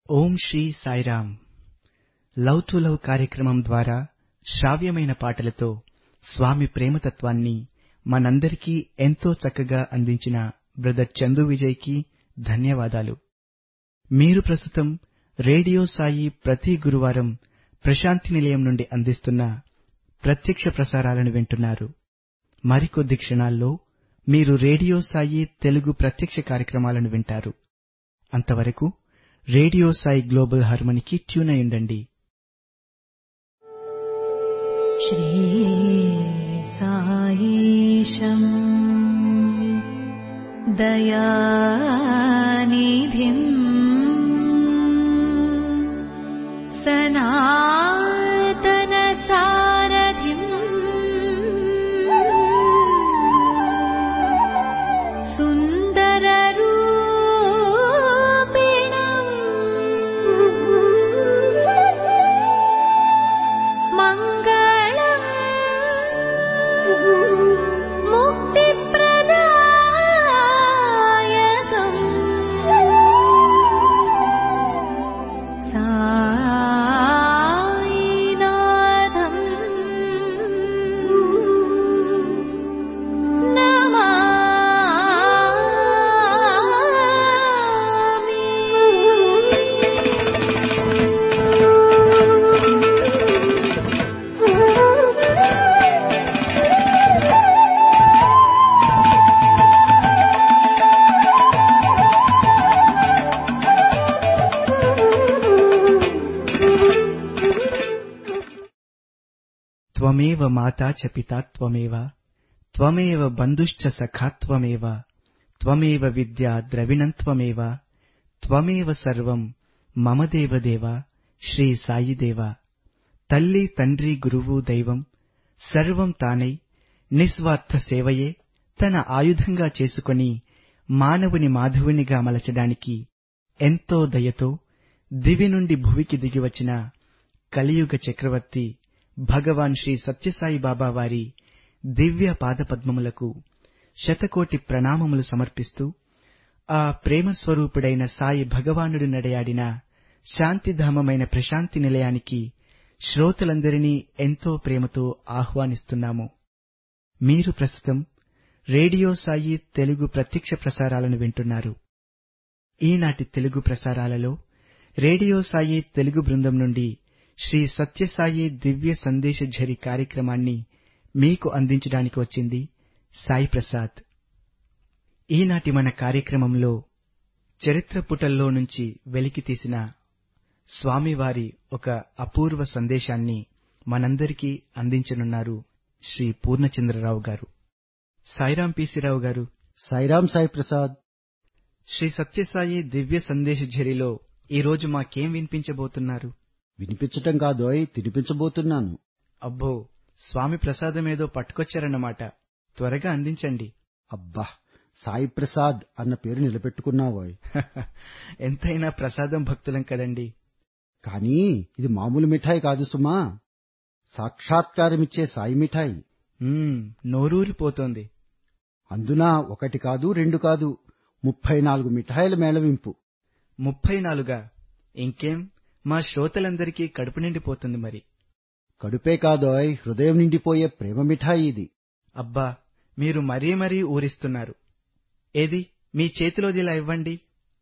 Om Shri Sairam love to love కార్యక్రమం ద్వారా శ్రావ్యమైన పాటలతో స్వామి ప్రేమతత్వాన్ని మనందరికీ ఎంతో చక్కగా అందించిన బ్రదర్ చందు విజయ్ కి ధన్యవాదాలు మీరు ప్రస్తుతం రేడియో సాయి ప్రతి గురువారం ప్రశాంతి నిలయం నుండి అందిస్తున్న ప్రత్యక్ష ప్రసారాలను వింటున్నారు మరికొద్ది క్షణాల్లో మీరు రేడియో సాయి తెలుగు ప్రత్యక్ష కార్యక్రమాలను వింటారు అంతవరకు రేడియో సాయి గ్లోబల్ హార్మనీకి ట్యూన్ అయి ఉండండి श्रीसायीशम् दयानिधिम् सनातनसारथिम् सुन्दररूपिणम् मङ्गलम् मुक्तिप्रदायकम् सायिनाथम् త్వమేవ మాతా చ పితా త్వమేవ త్వమేవ బంధుశ్చ సఖా త్వమేవ త్వమేవ విద్యా ద్రవిణం త్వమేవ త్వమేవ సర్వం మమ దేవదేవ శ్రీ సాయిదేవ తల్లి తండ్రి గురువు దైవం సర్వం తానై నిస్వార్థ సేవయే తన ఆయుధంగా చేసుకొని మానవుని మాధవునిగా మలచడానికి ఎంతో దయతో దివి నుండి భువికి దిగివచ్చిన కలియుగ చక్రవర్తి భగవాన్ శ్రీ సత్యసాయి బాబా వారి దివ్య పాదపద్మములకు శతకోటి ప్రణామములు సమర్పిస్తూ ఆ ప్రేమ స్వరూపుడైన సాయి భగవానుడు నడయాడిన శాంతిధామమైన ప్రశాంతి నిలయానికి శ్రోతలందరినీ ఎంతో ప్రేమతో ఆహ్వానిస్తున్నాము మీరు ప్రస్తుతం రేడియో సాయి తెలుగు ప్రత్యక్ష ప్రసారాలను వింటున్నారు ఈనాటి తెలుగు ప్రసారాలలో రేడియో సాయి తెలుగు బృందం నుండి శ్రీ సత్యసాయి దివ్య సందేశ ఝరి కార్యక్రమాన్ని మీకు అందించడానికి వచ్చింది సాయి ప్రసాద్ ఈనాటి మన కార్యక్రమంలో చరిత్ర పుటల్లో నుంచి వెలికి తీసిన స్వామివారి ఒక అపూర్వ సందేశాన్ని మనందరికీ అందించనున్నారు శ్రీ పూర్ణచంద్రరావు గారు సాయిరాం పీసీరావు గారు సాయిరాం సాయి ప్రసాద్ శ్రీ సత్యసాయి దివ్య సందేశ ఝరిలో ఈరోజు మాకేం వినిపించబోతున్నారు వినిపించటం కాదోయ్ తినిపించబోతున్నాను అబ్బో స్వామి ప్రసాదమేదో పట్టుకొచ్చారన్నమాట త్వరగా అందించండి అబ్బా సాయి ప్రసాద్ అన్న పేరు నిలబెట్టుకున్నావోయ్ ఎంతైనా ప్రసాదం భక్తులం కదండి కానీ ఇది మామూలు మిఠాయి కాదు సుమా సాక్షాత్కారమిచ్చే సాయి మిఠాయి మ్మ్, నోరూరిపోతోంది అందున ఒకటి కాదు రెండు కాదు ముప్పై నాలుగు మిఠాయిల మేళవింపు ముప్పై నాలుగా ఇంకేం మా శ్రోతలందరికీ కడుపు నిండిపోతుంది మరి కడుపే కాదోయ్ హృదయం నిండిపోయే ప్రేమ మిఠాయి ఇది అబ్బా మీరు మరీ మరీ ఊరిస్తున్నారు ఏది మీ చేతిలోదిలా ఇవ్వండి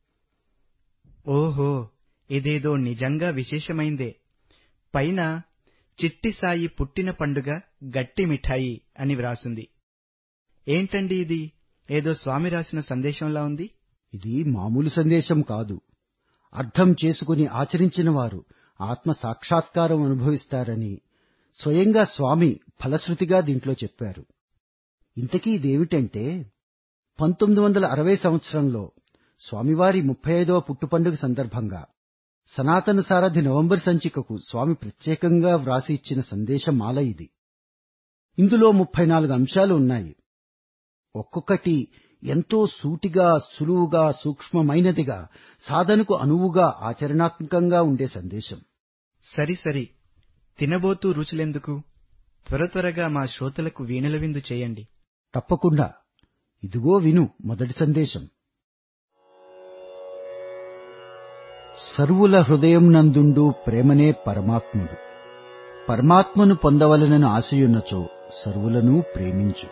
ఓహో ఇదేదో నిజంగా విశేషమైందే పైన చిట్టి సాయి పుట్టిన పండుగ గట్టి మిఠాయి అని వ్రాసుంది ఏంటండి ఇది ఏదో స్వామి రాసిన సందేశంలా ఉంది ఇది మామూలు సందేశం కాదు అర్థం చేసుకుని ఆచరించిన వారు ఆత్మ సాక్షాత్కారం అనుభవిస్తారని స్వయంగా స్వామి ఫలశ్రుతిగా దీంట్లో చెప్పారు ఇంతకీ ఇదేమిటంటే పంతొమ్మిది వందల అరవై సంవత్సరంలో స్వామివారి ముప్పై ఐదవ పుట్టుపండుగ సందర్భంగా సనాతన సారథి నవంబర్ సంచికకు స్వామి ప్రత్యేకంగా వ్రాసి ఇచ్చిన సందేశమాల ఇది ఇందులో ముప్పై నాలుగు అంశాలు ఉన్నాయి ఒక్కొక్కటి ఎంతో సూటిగా సులువుగా సూక్ష్మమైనదిగా సాధనకు అనువుగా ఆచరణాత్మకంగా ఉండే సందేశం సరి సరి తినబోతూ రుచులెందుకు త్వర త్వరగా మా శ్రోతలకు వీణుల విందు చేయండి తప్పకుండా ఇదిగో విను మొదటి సందేశం సర్వుల హృదయం నందుండు ప్రేమనే పరమాత్ముడు పరమాత్మను పొందవలనని ఆశయున్నచో సర్వులను ప్రేమించు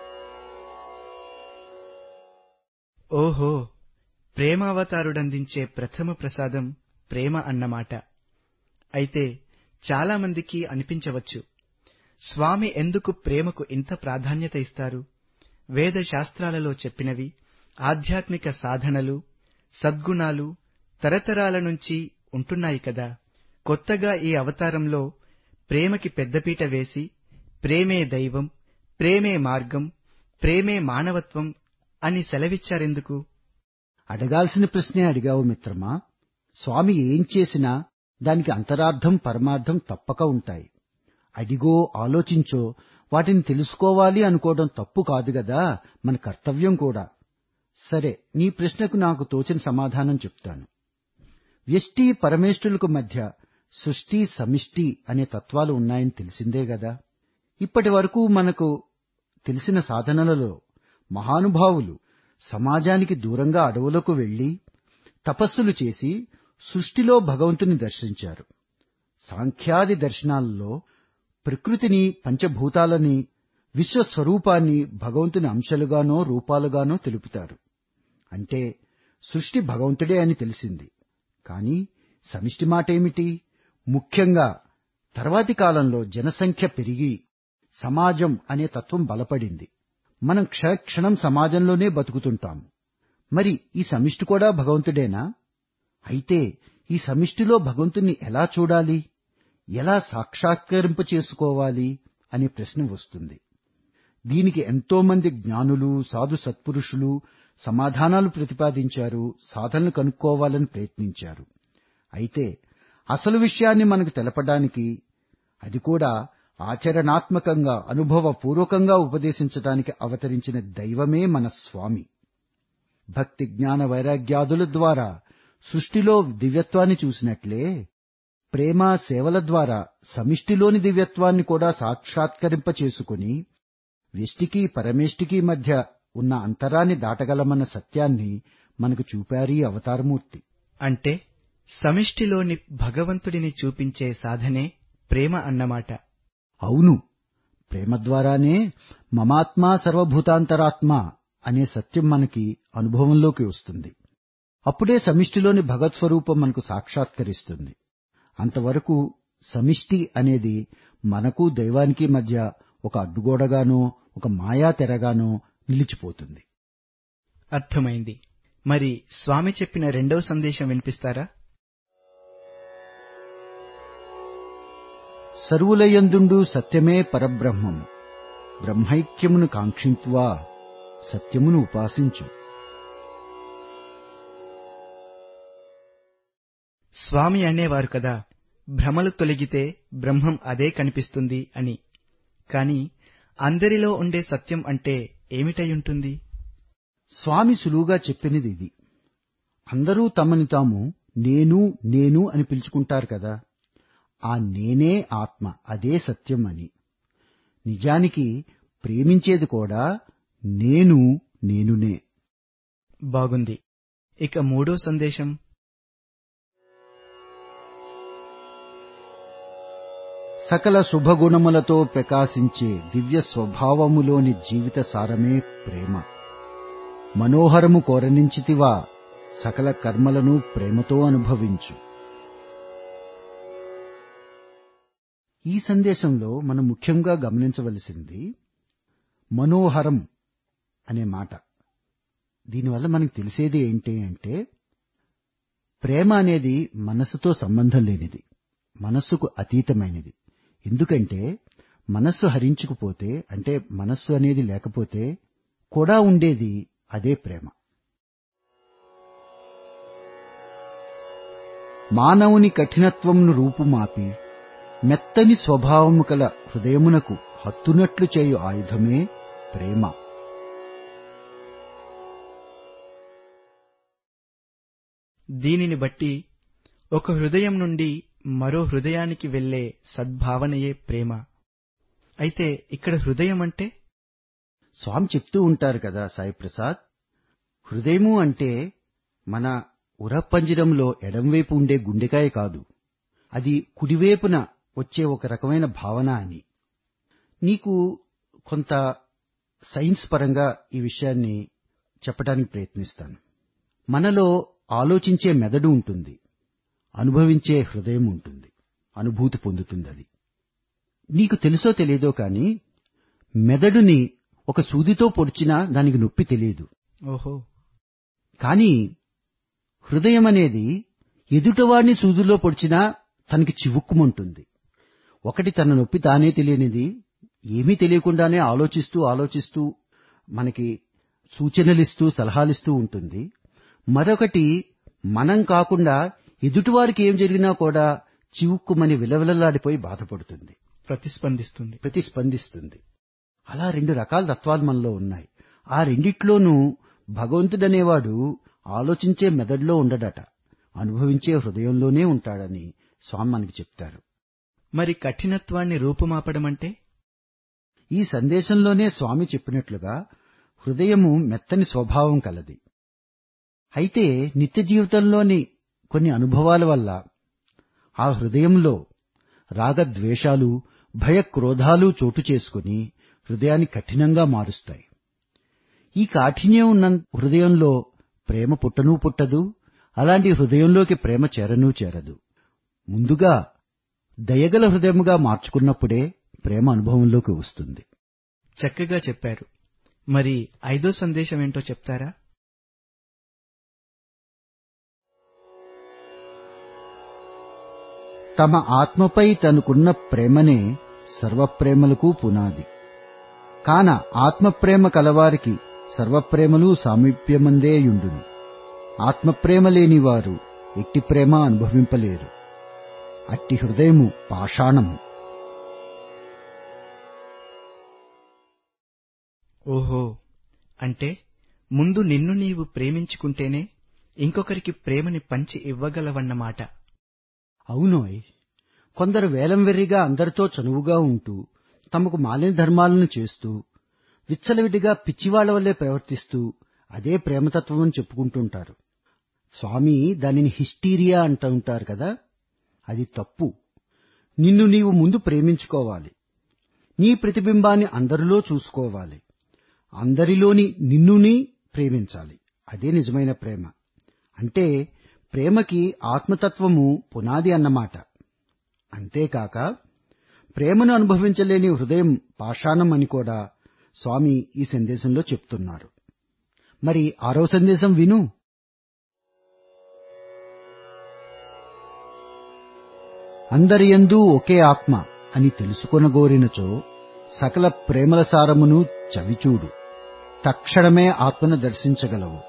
ఓహో ప్రేమావతారుడందించే ప్రథమ ప్రసాదం ప్రేమ అన్నమాట అయితే చాలామందికి అనిపించవచ్చు స్వామి ఎందుకు ప్రేమకు ఇంత ప్రాధాన్యత ఇస్తారు వేద శాస్త్రాలలో చెప్పినవి ఆధ్యాత్మిక సాధనలు సద్గుణాలు తరతరాల నుంచి ఉంటున్నాయి కదా కొత్తగా ఈ అవతారంలో ప్రేమకి పెద్దపీట వేసి ప్రేమే దైవం ప్రేమే మార్గం ప్రేమే మానవత్వం అని సెలవిచ్చారెందుకు అడగాల్సిన ప్రశ్నే అడిగావు మిత్రమా స్వామి ఏం చేసినా దానికి అంతరార్థం పరమార్థం తప్పక ఉంటాయి అడిగో ఆలోచించో వాటిని తెలుసుకోవాలి అనుకోవడం తప్పు కాదు గదా మన కర్తవ్యం కూడా సరే నీ ప్రశ్నకు నాకు తోచిన సమాధానం చెప్తాను వ్యష్టి పరమేష్ఠులకు మధ్య సృష్టి సమిష్టి అనే తత్వాలు ఉన్నాయని తెలిసిందే గదా ఇప్పటి వరకు మనకు తెలిసిన సాధనలలో మహానుభావులు సమాజానికి దూరంగా అడవులకు వెళ్లి తపస్సులు చేసి సృష్టిలో భగవంతుని దర్శించారు సాంఖ్యాది దర్శనాలలో ప్రకృతిని పంచభూతాలని విశ్వస్వరూపాన్ని భగవంతుని అంశాలుగానో రూపాలుగానో తెలుపుతారు అంటే సృష్టి భగవంతుడే అని తెలిసింది కాని సమిష్టి మాటేమిటి ముఖ్యంగా తర్వాతి కాలంలో జనసంఖ్య పెరిగి సమాజం అనే తత్వం బలపడింది మనం క్షణక్షణం సమాజంలోనే బతుకుతుంటాం మరి ఈ సమిష్టి కూడా భగవంతుడేనా అయితే ఈ సమిష్టిలో భగవంతుణ్ణి ఎలా చూడాలి ఎలా సాక్షాత్కరింప చేసుకోవాలి అనే ప్రశ్న వస్తుంది దీనికి ఎంతో మంది జ్ఞానులు సాధు సత్పురుషులు సమాధానాలు ప్రతిపాదించారు సాధనలు కనుక్కోవాలని ప్రయత్నించారు అయితే అసలు విషయాన్ని మనకు తెలపడానికి అది కూడా ఆచరణాత్మకంగా అనుభవపూర్వకంగా ఉపదేశించడానికి అవతరించిన దైవమే మన స్వామి భక్తి జ్ఞాన వైరాగ్యాదుల ద్వారా సృష్టిలో దివ్యత్వాన్ని చూసినట్లే ప్రేమ సేవల ద్వారా సమిష్టిలోని దివ్యత్వాన్ని కూడా సాక్షాత్కరింప చేసుకుని వ్యష్టికి పరమేష్టికి మధ్య ఉన్న అంతరాన్ని దాటగలమన్న సత్యాన్ని మనకు చూపారీ అవతారమూర్తి అంటే సమిష్టిలోని భగవంతుడిని చూపించే సాధనే ప్రేమ అన్నమాట అవును ప్రేమ ద్వారానే మమాత్మ సర్వభూతాంతరాత్మ అనే సత్యం మనకి అనుభవంలోకి వస్తుంది అప్పుడే సమిష్టిలోని భగవత్ స్వరూపం మనకు సాక్షాత్కరిస్తుంది అంతవరకు సమిష్టి అనేది మనకు దైవానికి మధ్య ఒక అడ్డుగోడగానో ఒక మాయా తెరగానో నిలిచిపోతుంది అర్థమైంది మరి స్వామి చెప్పిన రెండవ సందేశం వినిపిస్తారా సర్వులయందుండు సత్యమే పరబ్రహ్మం బ్రహ్మైక్యమును కాంక్షింతువా సత్యమును ఉపాసించు స్వామి అనేవారు కదా భ్రమలు తొలగితే బ్రహ్మం అదే కనిపిస్తుంది అని కాని అందరిలో ఉండే సత్యం అంటే ఏమిటయుంటుంది స్వామి సులువుగా చెప్పినది ఇది అందరూ తమని తాము నేను నేను అని పిలుచుకుంటారు కదా ఆ నేనే ఆత్మ అదే సత్యం అని నిజానికి ప్రేమించేది కూడా నేను నేనునే బాగుంది ఇక మూడో సందేశం సకల శుభగుణములతో ప్రకాశించే దివ్య స్వభావములోని జీవిత సారమే ప్రేమ మనోహరము కోరనించితివా సకల కర్మలను ప్రేమతో అనుభవించు ఈ సందేశంలో మనం ముఖ్యంగా గమనించవలసింది మనోహరం అనే మాట దీనివల్ల మనకు తెలిసేది ఏంటి అంటే ప్రేమ అనేది మనస్సుతో సంబంధం లేనిది మనస్సుకు అతీతమైనది ఎందుకంటే మనస్సు హరించుకుపోతే అంటే మనస్సు అనేది లేకపోతే కూడా ఉండేది అదే ప్రేమ మానవుని కఠినత్వంను రూపుమాపి మెత్తని స్వభావము కల హృదయమునకు హత్తునట్లు చేయు ఆయుధమే ప్రేమ దీనిని బట్టి ఒక హృదయం నుండి మరో హృదయానికి వెళ్లే సద్భావనయే ప్రేమ అయితే ఇక్కడ హృదయం అంటే స్వామి చెప్తూ ఉంటారు కదా సాయి ప్రసాద్ హృదయము అంటే మన ఉరపంజరంలో ఎడంవైపు ఉండే గుండెకాయ కాదు అది కుడివైపున వచ్చే ఒక రకమైన భావన అని నీకు కొంత సైన్స్ పరంగా ఈ విషయాన్ని చెప్పడానికి ప్రయత్నిస్తాను మనలో ఆలోచించే మెదడు ఉంటుంది అనుభవించే హృదయం ఉంటుంది అనుభూతి పొందుతుంది అది నీకు తెలుసో తెలియదో కానీ మెదడుని ఒక సూదితో పొడిచినా దానికి నొప్పి తెలియదు ఓహో కానీ హృదయం అనేది ఎదుటవాడిని సూదిలో పొడిచినా తనకి చివుక్కుమంటుంది ఒకటి తన నొప్పి తానే తెలియనిది ఏమీ తెలియకుండానే ఆలోచిస్తూ ఆలోచిస్తూ మనకి సూచనలిస్తూ సలహాలిస్తూ ఉంటుంది మరొకటి మనం కాకుండా ఎదుటివారికి ఏం జరిగినా కూడా చివుక్కుమని విలవిలలాడిపోయి బాధపడుతుంది ప్రతిస్పందిస్తుంది ప్రతిస్పందిస్తుంది అలా రెండు రకాల తత్వాలు మనలో ఉన్నాయి ఆ రెండిట్లోనూ భగవంతుడనేవాడు ఆలోచించే మెదడులో ఉండడట అనుభవించే హృదయంలోనే ఉంటాడని స్వామి మనకి చెప్తారు మరి కఠినత్వాన్ని రూపుమాపడం అంటే ఈ సందేశంలోనే స్వామి చెప్పినట్లుగా హృదయము మెత్తని స్వభావం కలది అయితే నిత్య జీవితంలోని కొన్ని అనుభవాల వల్ల ఆ హృదయంలో రాగద్వేషాలు భయక్రోధాలు చోటు చేసుకుని హృదయాన్ని కఠినంగా మారుస్తాయి ఈ కాఠిన్యం ఉన్న హృదయంలో ప్రేమ పుట్టనూ పుట్టదు అలాంటి హృదయంలోకి ప్రేమ చేరనూ చేరదు ముందుగా దయగల హృదయముగా మార్చుకున్నప్పుడే ప్రేమ అనుభవంలోకి వస్తుంది చక్కగా చెప్పారు మరి ఐదో సందేశం ఏంటో చెప్తారా తమ ఆత్మపై తనకున్న ప్రేమనే సర్వప్రేమలకు పునాది కాన ఆత్మప్రేమ కలవారికి సర్వప్రేమలు సామీప్యమందేయుండును ఆత్మప్రేమ లేనివారు ఎట్టి ప్రేమ అనుభవింపలేరు అట్టి హృదయము పాషాణము ఓహో అంటే ముందు నిన్ను నీవు ప్రేమించుకుంటేనే ఇంకొకరికి ప్రేమని పంచి ఇవ్వగలవన్నమాట అవునోయ్ కొందరు వేలం వెర్రిగా అందరితో చనువుగా ఉంటూ తమకు మాలిన ధర్మాలను చేస్తూ విచ్చలవిడిగా పిచ్చివాళ్ల వల్లే ప్రవర్తిస్తూ అదే ప్రేమతత్వం అని చెప్పుకుంటుంటారు స్వామి దానిని హిస్టీరియా అంటూ ఉంటారు కదా అది తప్పు నిన్ను నీవు ముందు ప్రేమించుకోవాలి నీ ప్రతిబింబాన్ని అందరిలో చూసుకోవాలి అందరిలోని నిన్నుని ప్రేమించాలి అదే నిజమైన ప్రేమ అంటే ప్రేమకి ఆత్మతత్వము పునాది అన్నమాట అంతేకాక ప్రేమను అనుభవించలేని హృదయం పాషాణం అని కూడా స్వామి ఈ సందేశంలో చెప్తున్నారు మరి ఆరో సందేశం విను అందరియందు ఒకే ఆత్మ అని తెలుసుకొనగోరినచో సకల ప్రేమల సారమును చవిచూడు తక్షణమే ఆత్మను దర్శించగలవు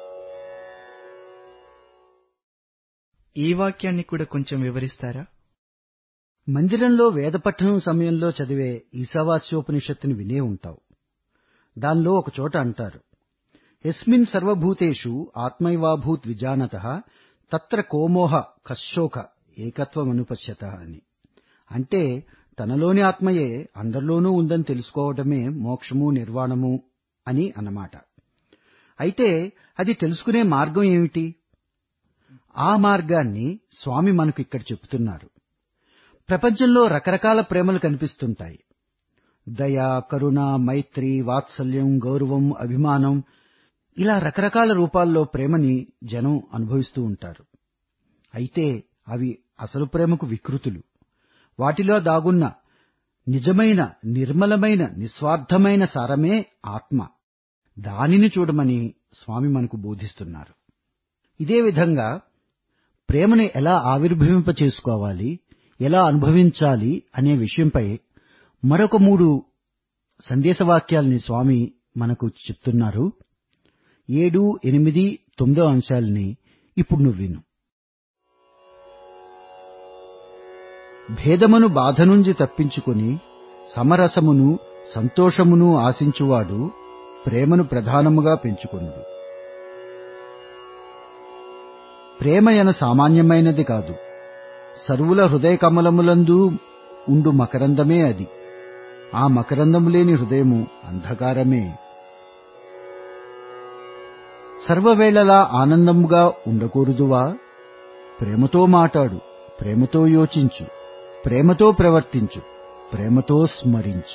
ఈ వాక్యాన్ని కూడా కొంచెం వివరిస్తారా మందిరంలో వేదపఠనం సమయంలో చదివే ఈశావాస్యోపనిషత్తుని వినే ఉంటావు దానిలో ఒక చోట అంటారు ఎస్మిన్ సర్వభూతేషు ఆత్మైవాభూత్ విజానత తత్ర కోమోహ కశోక ఏకత్వమనుపశ్యత అని అంటే తనలోని ఆత్మయే అందరిలోనూ ఉందని తెలుసుకోవడమే మోక్షము నిర్వాణము అని అన్నమాట అయితే అది తెలుసుకునే మార్గం ఏమిటి ఆ మార్గాన్ని స్వామి మనకు ఇక్కడ చెబుతున్నారు ప్రపంచంలో రకరకాల ప్రేమలు కనిపిస్తుంటాయి దయ కరుణ మైత్రి వాత్సల్యం గౌరవం అభిమానం ఇలా రకరకాల రూపాల్లో ప్రేమని జనం అనుభవిస్తూ ఉంటారు అయితే అవి అసలు ప్రేమకు వికృతులు వాటిలో దాగున్న నిజమైన నిర్మలమైన నిస్వార్థమైన సారమే ఆత్మ దానిని చూడమని స్వామి మనకు బోధిస్తున్నారు ఇదే విధంగా ప్రేమని ఎలా ఆవిర్భవింప చేసుకోవాలి ఎలా అనుభవించాలి అనే విషయంపై మరొక మూడు సందేశవాక్యాల్ని స్వామి మనకు చెప్తున్నారు ఏడు ఎనిమిది తొమ్మిదో అంశాలని ఇప్పుడు నువ్వు విను భేదమును బాధ నుంచి తప్పించుకుని సమరసమును సంతోషమును ఆశించువాడు ప్రేమను ప్రధానముగా పెంచుకొనుడు ప్రేమ ఎన సామాన్యమైనది కాదు సర్వుల హృదయ కమలములందు ఉండు మకరందమే అది ఆ మకరందము లేని హృదయము అంధకారమే సర్వవేళలా ఆనందముగా ఉండకూడదువా ప్రేమతో మాటాడు ప్రేమతో యోచించు ప్రేమతో ప్రవర్తించు ప్రేమతో స్మరించు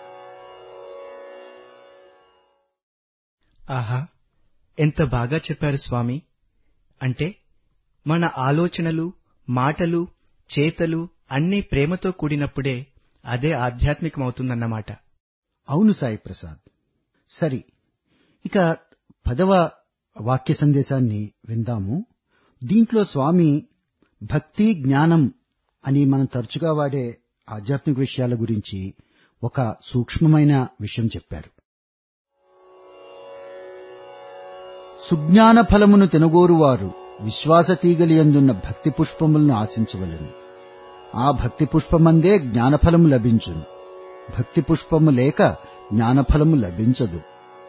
ఆహా ఎంత బాగా చెప్పారు స్వామి అంటే మన ఆలోచనలు మాటలు చేతలు అన్నీ ప్రేమతో కూడినప్పుడే అదే ఆధ్యాత్మికమవుతుందన్నమాట అవును సాయి ప్రసాద్ సరి ఇక పదవ వాక్య సందేశాన్ని విందాము దీంట్లో స్వామి భక్తి జ్ఞానం అని మనం తరచుగా వాడే ఆధ్యాత్మిక విషయాల గురించి ఒక సూక్ష్మమైన విషయం చెప్పారు సుజ్ఞాన ఫలమును తినగోరువారు విశ్వాస తీగలియందున్న భక్తి పుష్పములను ఆశించవలను ఆ భక్తి పుష్పమందే జ్ఞానఫలము లభించును భక్తి పుష్పము లేక జ్ఞానఫలము లభించదు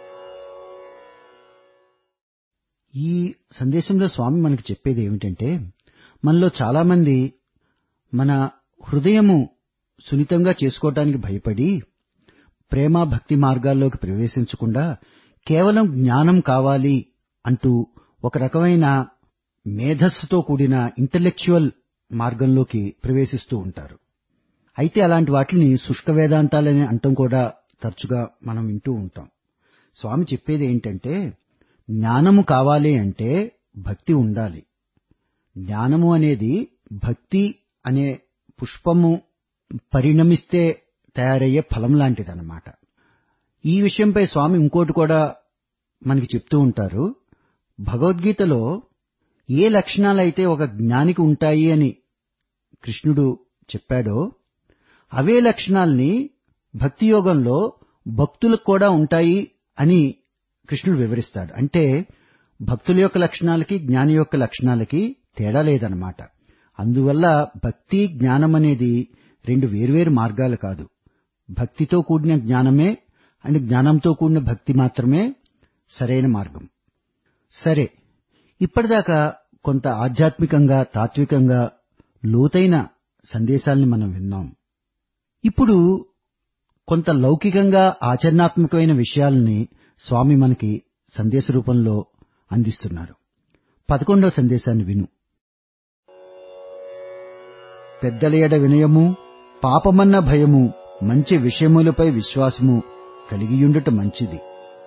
ఈ సందేశంలో స్వామి మనకి చెప్పేది ఏమిటంటే మనలో చాలామంది మన హృదయము సున్నితంగా చేసుకోవటానికి భయపడి ప్రేమ భక్తి మార్గాల్లోకి ప్రవేశించకుండా కేవలం జ్ఞానం కావాలి అంటూ ఒక రకమైన మేధస్సుతో కూడిన ఇంటలెక్చువల్ మార్గంలోకి ప్రవేశిస్తూ ఉంటారు అయితే అలాంటి వాటిని శుష్క వేదాంతాలని అంటం కూడా తరచుగా మనం వింటూ ఉంటాం స్వామి చెప్పేది ఏంటంటే జ్ఞానము కావాలి అంటే భక్తి ఉండాలి జ్ఞానము అనేది భక్తి అనే పుష్పము పరిణమిస్తే తయారయ్యే ఫలం లాంటిదన్నమాట ఈ విషయంపై స్వామి ఇంకోటి కూడా మనకి చెప్తూ ఉంటారు భగవద్గీతలో ఏ లక్షణాలైతే ఒక జ్ఞానికి ఉంటాయి అని కృష్ణుడు చెప్పాడో అవే లక్షణాల్ని భక్తి యోగంలో భక్తులకు కూడా ఉంటాయి అని కృష్ణుడు వివరిస్తాడు అంటే భక్తుల యొక్క లక్షణాలకి జ్ఞాని యొక్క లక్షణాలకి తేడా లేదనమాట అందువల్ల భక్తి జ్ఞానం అనేది రెండు వేర్వేరు మార్గాలు కాదు భక్తితో కూడిన జ్ఞానమే అండ్ జ్ఞానంతో కూడిన భక్తి మాత్రమే సరైన మార్గం సరే ఇప్పటిదాకా కొంత ఆధ్యాత్మికంగా తాత్వికంగా లోతైన సందేశాల్ని మనం విన్నాం ఇప్పుడు కొంత లౌకికంగా ఆచరణాత్మకమైన విషయాలని స్వామి మనకి సందేశ రూపంలో అందిస్తున్నారు పదకొండవ సందేశాన్ని విను పెద్దల ఎడ వినయము పాపమన్న భయము మంచి విషయములపై విశ్వాసము కలిగియుండుట మంచిది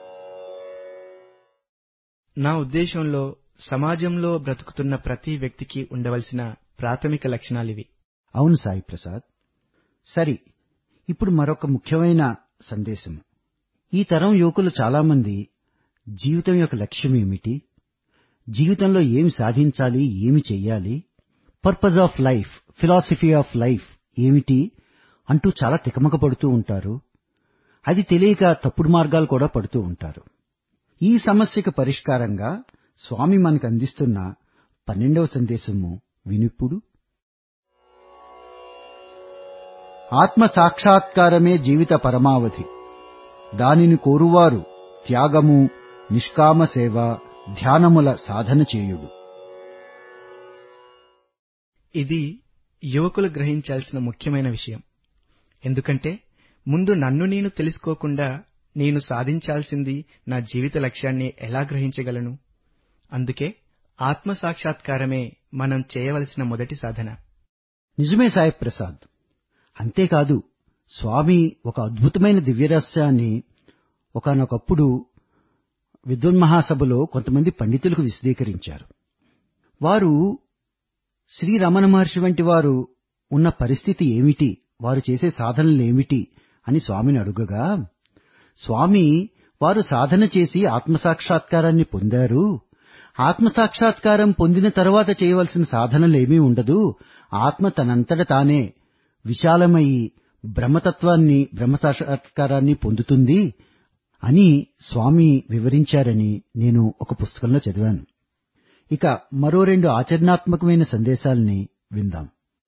నా ఉద్దేశంలో సమాజంలో బ్రతుకుతున్న ప్రతి వ్యక్తికి ఉండవలసిన ప్రాథమిక లక్షణాలివి అవును సాయి ప్రసాద్ సరి ఇప్పుడు మరొక ముఖ్యమైన సందేశం ఈ తరం యువకులు చాలామంది జీవితం యొక్క లక్ష్యం ఏమిటి జీవితంలో ఏమి సాధించాలి ఏమి చెయ్యాలి purpose of life philosophy of life ఏమిటి అంటూ చాలా తికమక పడుతూ ఉంటారు అది తెలియక తప్పుడు మార్గాలు కూడా పడుతూ ఉంటారు ఈ సమస్యకు పరిష్కారంగా స్వామి మనకు అందిస్తున్న పన్నెండవ సందేశము వినిప్పుడు ఆత్మ సాక్షాత్కారమే జీవిత పరమావధి దానిని కోరువారు త్యాగము నిష్కామ సేవ ధ్యానముల సాధన చేయుడు ఇది యువకులు గ్రహించాల్సిన ముఖ్యమైన విషయం ఎందుకంటే ముందు నన్ను నేను తెలుసుకోకుండా నేను సాధించాల్సింది నా జీవిత లక్ష్యాన్ని ఎలా గ్రహించగలను అందుకే ఆత్మ సాక్షాత్కారమే మనం చేయవలసిన మొదటి సాధన నిజమే సాయి ప్రసాద్ అంతేకాదు స్వామి ఒక అద్భుతమైన దివ్యరహస్యాన్ని ఒకనొకప్పుడు విద్వన్మహాసభలో కొంతమంది పండితులకు విశదీకరించారు వారు శ్రీ రమణ మహర్షి వంటి వారు ఉన్న పరిస్థితి ఏమిటి వారు చేసే సాధనలేమిటి అని స్వామిని అడుగగా స్వామి వారు సాధన చేసి ఆత్మసాక్షాత్కారాన్ని పొందారు ఆత్మసాక్షాత్కారం పొందిన తర్వాత చేయవలసిన సాధనలేమీ ఉండదు ఆత్మ తనంతట తానే విశాలమయి బ్రహ్మతత్వాన్ని బ్రహ్మసాక్షాత్కారాన్ని పొందుతుంది అని స్వామి వివరించారని నేను ఒక పుస్తకంలో చదివాను ఇక మరో రెండు ఆచరణాత్మకమైన సందేశాల్ని విందాం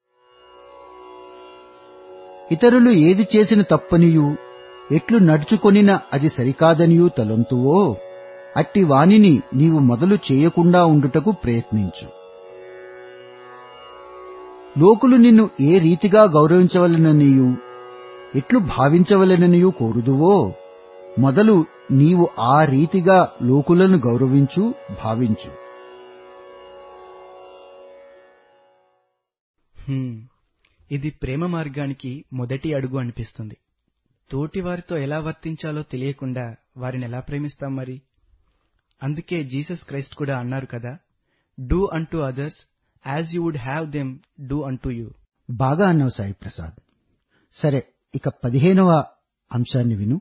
ఇతరులు ఏది చేసిన తప్పనియు ఎట్లు నడుచుకొనిన అది సరికాదనియూ తలంతువో అట్టి వానిని నీవు మొదలు చేయకుండా ఉండుటకు ప్రయత్నించు లోకులు నిన్ను ఏ రీతిగా గౌరవించవలననియు ఎట్లు భావించవలననియు కోరుదువో మొదలు నీవు ఆ రీతిగా లోకులను గౌరవించు భావించు హ్మ్, ఇది ప్రేమ మార్గానికి మొదటి అడుగు అనిపిస్తుంది తోటి వారితో ఎలా వర్తించాలో తెలియకుండా వారిని ఎలా ప్రేమిస్తాం మరి అందుకే జీసస్ క్రైస్ట్ కూడా అన్నారు కదా do unto others as you would have them do unto you బాగా అన్నావు సాయి ప్రసాద్ సరే ఇక పదిహేనవ అంశాన్ని విను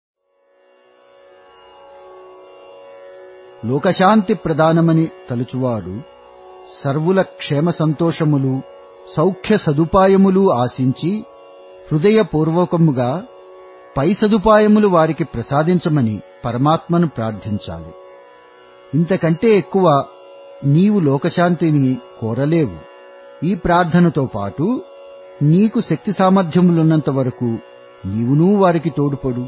లోకశాంతి ప్రధానమని తలుచువాడు సర్వుల క్షేమ సంతోషములు సౌఖ్య సదుపాయములు ఆశించి హృదయపూర్వకముగా పై సదుపాయములు వారికి ప్రసాదించమని పరమాత్మను ప్రార్థించాలి ఇంతకంటే ఎక్కువ నీవు లోకశాంతిని కోరలేవు ఈ ప్రార్థనతో పాటు నీకు శక్తి సామర్థ్యములున్నంత వరకు నీవునూ వారికి తోడుపడు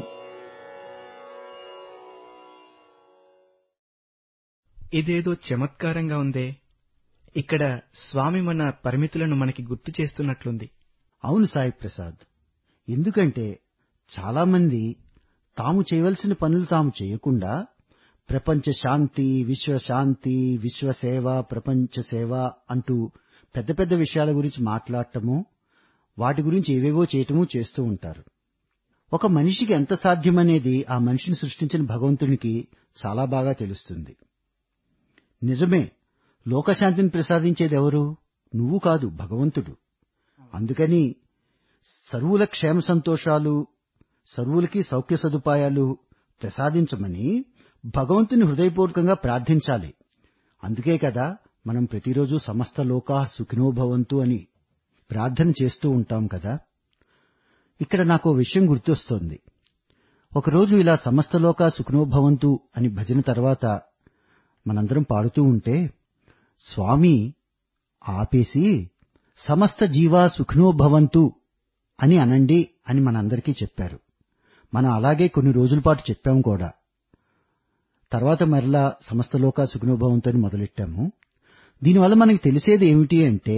ఇదేదో చమత్కారంగా ఉందే ఇక్కడ స్వామి మన పరిమితులను మనకి గుర్తు చేస్తున్నట్లుంది అవును సాయి ప్రసాద్ ఎందుకంటే చాలామంది తాము చేయవలసిన పనులు తాము చేయకుండా ప్రపంచ శాంతి విశ్వశాంతి విశ్వసేవ ప్రపంచ సేవ అంటూ పెద్ద పెద్ద విషయాల గురించి మాట్లాడటము వాటి గురించి ఏవేవో చేయటము చేస్తూ ఉంటారు ఒక మనిషికి ఎంత సాధ్యమనేది ఆ మనిషిని సృష్టించిన భగవంతునికి చాలా బాగా తెలుస్తుంది నిజమే లోకశాంతిని ప్రసాదించేది ఎవరు నువ్వు కాదు భగవంతుడు అందుకని సర్వుల క్షేమ సంతోషాలు సర్వులకి సౌఖ్య సదుపాయాలు ప్రసాదించమని భగవంతుని హృదయపూర్వకంగా ప్రార్థించాలి అందుకే కదా మనం ప్రతిరోజు సమస్త లోకా సుఖినోభవంతు అని ప్రార్థన చేస్తూ ఉంటాం కదా ఇక్కడ నాకు ఓ విషయం గుర్తొస్తోంది ఒకరోజు ఇలా సమస్త లోకా సుఖినోభవంతు అని భజన తర్వాత మనందరం పాడుతూ ఉంటే స్వామి ఆపేసి సమస్త జీవా సుఖినో భవంతు అని అనండి అని మనందరికీ చెప్పారు మనం అలాగే కొన్ని రోజుల పాటు చెప్పాము కూడా తర్వాత మరలా సమస్త లోకా సుఖినో భవంతు అని మొదలెట్టాము దీనివల్ల మనకి తెలిసేది ఏమిటి అంటే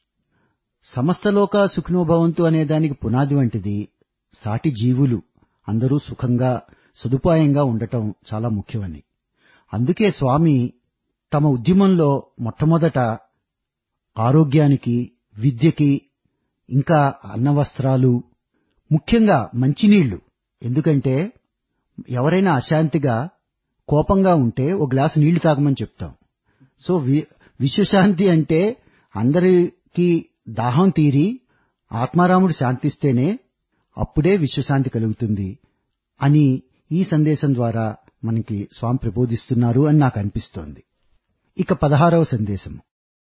సమస్త లోకా సుఖినో భవంతు అనే దానికి పునాది వంటిది సాటి జీవులు అందరూ సుఖంగా సదుపాయంగా ఉండటం చాలా ముఖ్యమని అందుకే స్వామి తమ ఉద్యమంలో మొట్టమొదట ఆరోగ్యానికి విద్యకి ఇంకా అన్నవస్త్రాలు ముఖ్యంగా మంచినీళ్లు ఎందుకంటే ఎవరైనా అశాంతిగా కోపంగా ఉంటే ఒక గ్లాసు నీళ్లు తాగమని చెప్తాం సో వి- విశ్వశాంతి అంటే అందరికీ దాహం తీరి ఆత్మారాముడు శాంతిస్తేనే అప్పుడే విశ్వశాంతి కలుగుతుంది అని ఈ సందేశం ద్వారా మనకి స్వామి ప్రబోధిస్తున్నారు అని నాకు అనిపిస్తోంది ఇక పదహారవ సందేశం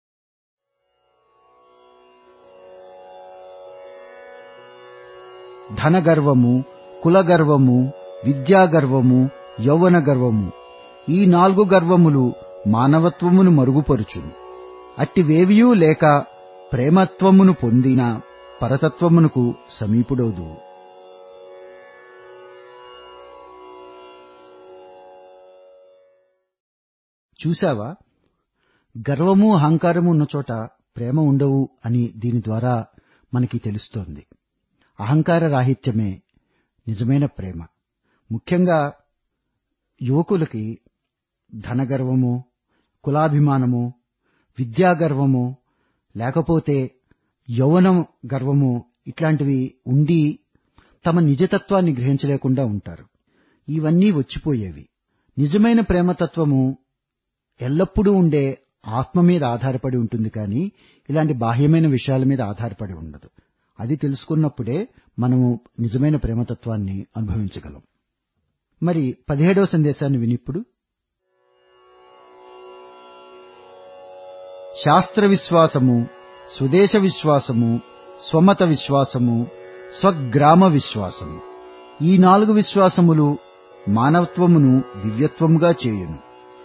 ధనగర్వము కులగర్వము విద్యాగర్వము యౌవన గర్వము ఈ నాలుగు గర్వములు మానవత్వమును మరుగుపరుచును అట్టివేవియూ లేక ప్రేమత్వమును పొందిన పరతత్వమునకు సమీపుడవుదు చూశావా గర్వము అహంకారము ఉన్న చోట ప్రేమ ఉండవు అని దీని ద్వారా మనకి తెలుస్తోంది అహంకార రాహిత్యమే నిజమైన ప్రేమ ముఖ్యంగా యువకులకి ధనగర్వము కులాభిమానము విద్యాగర్వము లేకపోతే యౌవనం గర్వము ఇట్లాంటివి ఉండి తమ నిజతత్వాన్ని గ్రహించలేకుండా ఉంటారు ఇవన్నీ వచ్చిపోయేవి నిజమైన ప్రేమతత్వము ఎల్లప్పుడూ ఉండే ఆత్మ మీద ఆధారపడి ఉంటుంది కానీ ఇలాంటి బాహ్యమైన విషయాల మీద ఆధారపడి ఉండదు అది తెలుసుకున్నప్పుడే మనము నిజమైన ప్రేమతత్వాన్ని అనుభవించగలం మరి పదిహేడవ సందేశాన్ని వినిప్పుడు శాస్త్ర విశ్వాసము స్వదేశ విశ్వాసము స్వమత విశ్వాసము స్వగ్రామ విశ్వాసము ఈ నాలుగు విశ్వాసములు మానవత్వమును దివ్యత్వముగా చేయును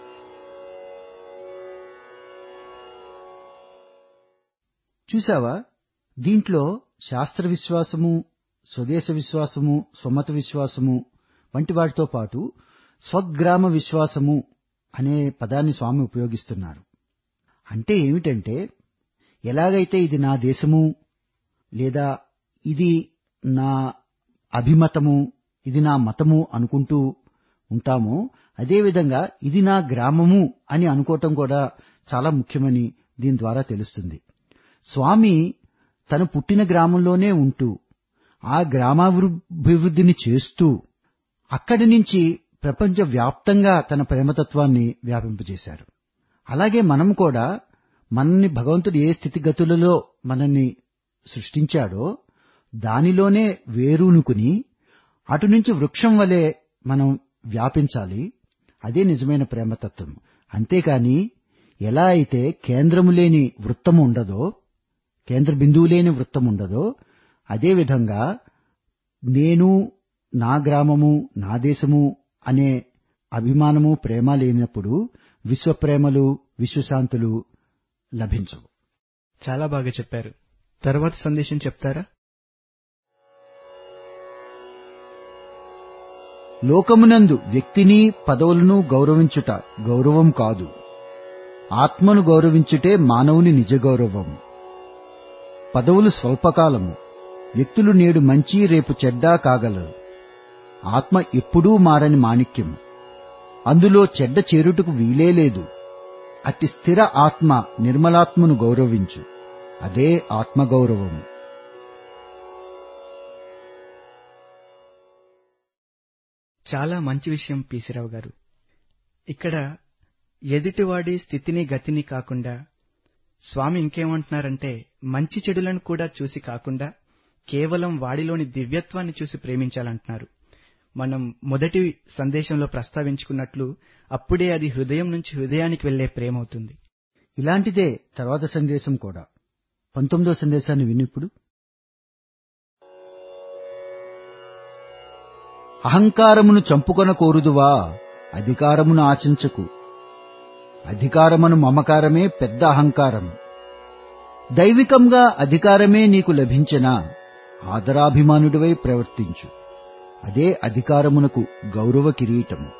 చూశావా దీంట్లో శాస్త్ర విశ్వాసము స్వదేశ విశ్వాసము స్వమత విశ్వాసము వంటి వాటితో పాటు స్వగ్రామ విశ్వాసము అనే పదాన్ని స్వామి ఉపయోగిస్తున్నారు అంటే ఏమిటంటే ఎలాగైతే ఇది నా దేశము లేదా ఇది నా అభిమతము ఇది నా మతము అనుకుంటూ ఉంటామో అదేవిధంగా ఇది నా గ్రామము అని అనుకోవటం కూడా చాలా ముఖ్యమని దీని ద్వారా తెలుస్తుంది స్వామి తను పుట్టిన గ్రామంలోనే ఉంటూ ఆ గ్రామాభివృద్ధిని చేస్తూ అక్కడి నుంచి ప్రపంచ వ్యాప్తంగా తన ప్రేమతత్వాన్ని వ్యాపింపజేశారు అలాగే మనం కూడా మనల్ని భగవంతుడు ఏ స్థితిగతులలో మనల్ని సృష్టించాడో దానిలోనే వేరూనుకుని అటు నుంచి వృక్షం వలె మనం వ్యాపించాలి అదే నిజమైన ప్రేమతత్వం అంతేకాని ఎలా అయితే కేంద్రము లేని వృత్తము ఉండదో కేంద్ర బిందువు లేని వృత్తం ఉండదో అదేవిధంగా నేను నా గ్రామము నా దేశము అనే అభిమానము ప్రేమ లేనప్పుడు విశ్వప్రేమలు విశ్వశాంతులు లభించవు చాలా బాగా చెప్పారు తర్వాత సందేశం చెప్తారా లోకమునందు వ్యక్తిని పదవులను గౌరవించుట గౌరవం కాదు ఆత్మను గౌరవించుటే మానవుని నిజ గౌరవం పదవులు స్వల్పకాలము వ్యక్తులు నేడు మంచి రేపు చెడ్డా కాగలరు ఆత్మ ఎప్పుడూ మారని మాణిక్యం అందులో చెడ్డ చేరుటకు వీలే లేదు అట్టి స్థిర ఆత్మ నిర్మలాత్మను గౌరవించు అదే ఆత్మగౌరవము చాలా మంచి విషయం పీసిరావు గారు ఇక్కడ ఎదుటివాడి స్థితిని గతిని కాకుండా స్వామి ఇంకేమంటున్నారంటే మంచి చెడులను కూడా చూసి కాకుండా కేవలం వాడిలోని దివ్యత్వాన్ని చూసి ప్రేమించాలంటున్నారు మనం మొదటి సందేశంలో ప్రస్తావించుకున్నట్లు అప్పుడే అది హృదయం నుంచి హృదయానికి వెళ్లే ప్రేమ అవుతుంది ఇలాంటిదే తర్వాత సందేశం కూడా పంతొమ్మిదో సందేశాన్ని వినిప్పుడు అహంకారమును చంపుకొన కోరుదువా అధికారమును ఆశించకు అధికారమును మమకారమే పెద్ద అహంకారము దైవికంగా అధికారమే నీకు లభించినా ఆదరాభిమానుడివై ప్రవర్తించు అదే అధికారమునకు గౌరవ కిరీటము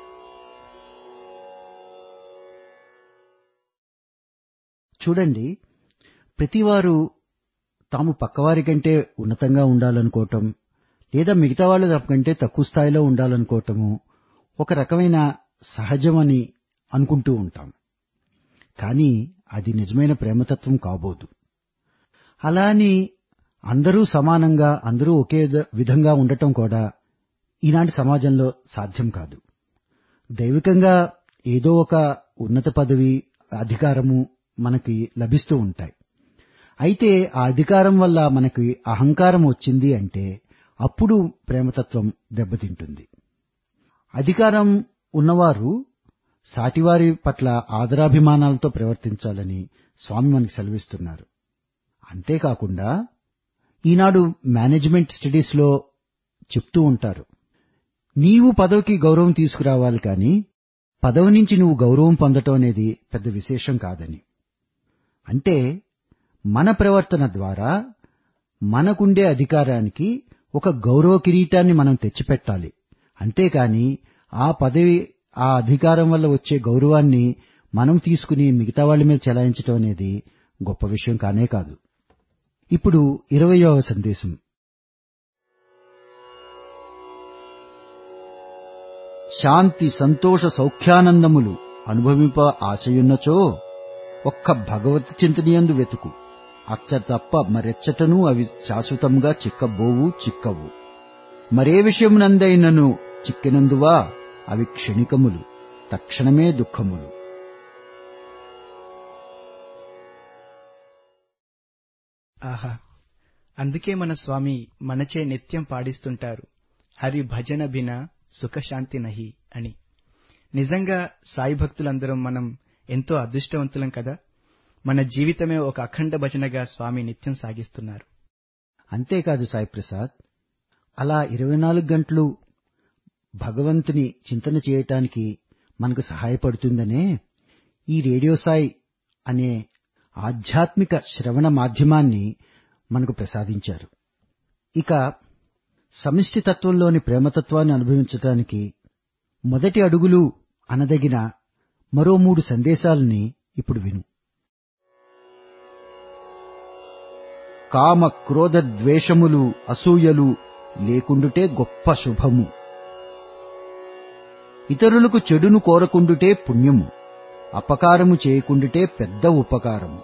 చూడండి ప్రతివారు తాము పక్కవారి కంటే ఉన్నతంగా ఉండాలనుకోవటం లేదా మిగతా వాళ్ళ కంటే తక్కువ స్థాయిలో ఉండాలనుకోవటము ఒక రకమైన సహజమని అనుకుంటూ ఉంటాం కానీ అది నిజమైన ప్రేమతత్వం కాబోదు అలా అని అందరూ సమానంగా అందరూ ఒకే ద- విధంగా ఉండటం కూడా ఈనాటి సమాజంలో సాధ్యం కాదు దైవికంగా ఏదో ఒక ఉన్నత పదవి అధికారము మనకి లభిస్తూ ఉంటాయి అయితే ఆ అధికారం వల్ల మనకి అహంకారం వచ్చింది అంటే అప్పుడు ప్రేమతత్వం దెబ్బతింటుంది అధికారం ఉన్నవారు సాటివారి పట్ల ఆదరాభిమానాలతో ప్రవర్తించాలని స్వామి మనకి సెలవిస్తున్నారు అంతేకాకుండా ఈనాడు మేనేజ్మెంట్ స్టడీస్లో చెప్తూ ఉంటారు నీవు పదవికి గౌరవం తీసుకురావాలి కానీ పదవి నుంచి నువ్వు గౌరవం పొందటం అనేది పెద్ద విశేషం కాదని అంటే మన ప్రవర్తన ద్వారా మనకుండే అధికారానికి ఒక గౌరవ కిరీటాన్ని మనం తెచ్చిపెట్టాలి అంతేకాని ఆ పదవి ఆ అధికారం వల్ల వచ్చే గౌరవాన్ని మనం తీసుకుని మిగతా వాళ్ళ మీద చెలాయించడం అనేది గొప్ప విషయం కానే కాదు ఇప్పుడు ఇరవయవ సందేశం శాంతి సంతోష సౌఖ్యానందములు అనుభవింప ఆశయున్నచో ఒక్క భగవత్ చింతనియందు వెతుకు అచ్చ తప్ప మరెచ్చటను అవి శాశ్వతంగా చిక్కబోవు చిక్కవు మరే విషయమునందైనను చిక్కినందువా అవి క్షణికములు తక్షణమే దుఃఖములు ఆహా అందుకే మన స్వామి మనచే నిత్యం పాడిస్తుంటారు హరి భజన బిన సుఖశాంతి నహి అని నిజంగా సాయి భక్తులందరం మనం ఎంతో అదృష్టవంతులం కదా మన జీవితమే ఒక అఖండ భజనగా స్వామి నిత్యం సాగిస్తున్నారు అంతేకాదు సాయి ప్రసాద్ అలా ఇరవై నాలుగు గంటలు భగవంతుని చింతన చేయటానికి మనకు సహాయపడుతుందనే ఈ రేడియో సాయి అనే ఆధ్యాత్మిక శ్రవణ మాధ్యమాన్ని మనకు ప్రసాదించారు ఇక సమిష్టి తత్వంలోని ప్రేమతత్వాన్ని అనుభవించటానికి మొదటి అడుగులు అనదగిన మరో మూడు సందేశాలని ఇప్పుడు విను కామ క్రోధ ద్వేషములు అసూయలు లేకుండుటే గొప్ప శుభము ఇతరులకు చెడును కోరకుండుటే పుణ్యము అపకారము చేయకుండుటే పెద్ద ఉపకారము